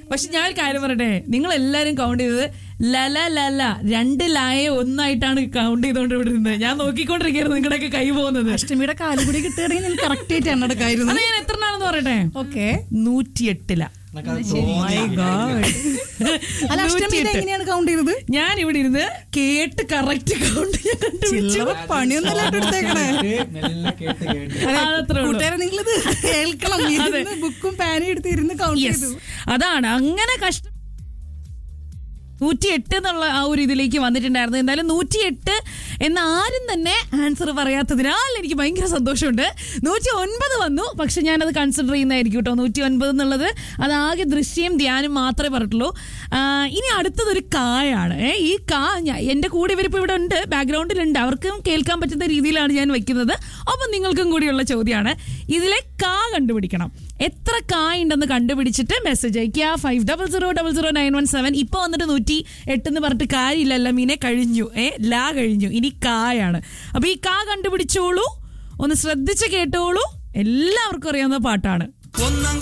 പക്ഷെ ഞാൻ ഒരു കാര്യം പറയട്ടെ നിങ്ങൾ എല്ലാരും കൗണ്ട് ചെയ്തത് ലല ലല രണ്ട് ലായ ഒന്നായിട്ടാണ് കൗണ്ട് ചെയ്തോണ്ട് ഇവിടെ ഇരുന്നത് ഞാൻ നോക്കിക്കൊണ്ടിരിക്കുകയായിരുന്നു നിങ്ങളുടെയൊക്കെ കൈ പോകുന്നത് അഷ്ടമിയുടെ കാലുകൂടി കിട്ടുകയാണെങ്കിൽ എനിക്ക് കറക്റ്റ് ആയിട്ട് എണ്ണ എടുക്കായിരുന്നു അത് ഞാൻ എത്രണ്ണാണെന്ന് പറയട്ടെ ഓക്കെ നൂറ്റിയെട്ടില അല്ല അഷ്ടമി ഇത് എങ്ങനെയാണ് കൗണ്ട് ചെയ്തത് ഞാൻ ഇവിടെ ഇരുന്ന് കേട്ട് കറക്റ്റ് കൗണ്ട് ഞാൻ കണ്ടുപിടിച്ചു ചില്ലറ പണിയൊന്നല്ല എടുത്തേക്കണേ മെല്ലെ കേട്ട് കേട്ട് അതെ, അതത്രേ ഉള്ളൂ. കൂട്ടുകാരെ നിങ്ങളിത് കേൾക്കണം ഇരുന്ന് ബുക്കും പാനും എടുത്ത് ഇരുന്ന് കൗണ്ട് യെസ് ചെയ്തു അതാണ് അങ്ങനെ കഷ്ടം നൂറ്റിയെട്ട് എന്നുള്ള ആ ഒരു ഇതിലേക്ക് വന്നിട്ടുണ്ടായിരുന്നു എന്തായാലും നൂറ്റിയെട്ട് എന്ന ആരും തന്നെ ആൻസർ പറയാത്തതിനാൽ എനിക്ക് ഭയങ്കര സന്തോഷമുണ്ട് നൂറ്റി ഒൻപത് വന്നു പക്ഷെ ഞാനത് കൺസിഡർ ചെയ്യുന്നതായിരിക്കും കേട്ടോ നൂറ്റി ഒൻപത് എന്നുള്ളത് അത് ആകെ ദൃശ്യം ധ്യാനം മാത്രമേ പറഞ്ഞിട്ടുള്ളൂ ആ, ഇനി അടുത്തതൊരു കായാണ് ഏ, ഈ കാ ഞാ- എൻ്റെ കൂടെ ഇവരിപ്പോൾ ഇവിടെ ഉണ്ട് ബാക്ക്ഗ്രൗണ്ടിലുണ്ട് അവർക്കും കേൾക്കാൻ പറ്റുന്ന രീതിയിലാണ് ഞാൻ വെക്കുന്നത് അപ്പം നിങ്ങൾക്കും കൂടിയുള്ള ചോദ്യമാണ് ഇതിലെ കാ കണ്ടുപിടിക്കണം എത്ര കായ് ഉണ്ടെന്ന് കണ്ടുപിടിച്ചിട്ട് മെസ്സേജ് അയക്കുക five double zero double zero nine one seven ഇപ്പൊ വന്നിട്ട് നൂറ്റി എട്ടെന്ന് പറഞ്ഞിട്ട് കാര്യമില്ലല്ല മീനെ കഴിഞ്ഞു ഏ ലാ കഴിഞ്ഞു ഇനി കായാണ് അപ്പൊ ഈ കാ കണ്ടുപിടിച്ചോളൂ ഒന്ന് ശ്രദ്ധിച്ച് കേട്ടോളൂ എല്ലാവർക്കും അറിയാവുന്ന പാട്ടാണ് ഒന്നാം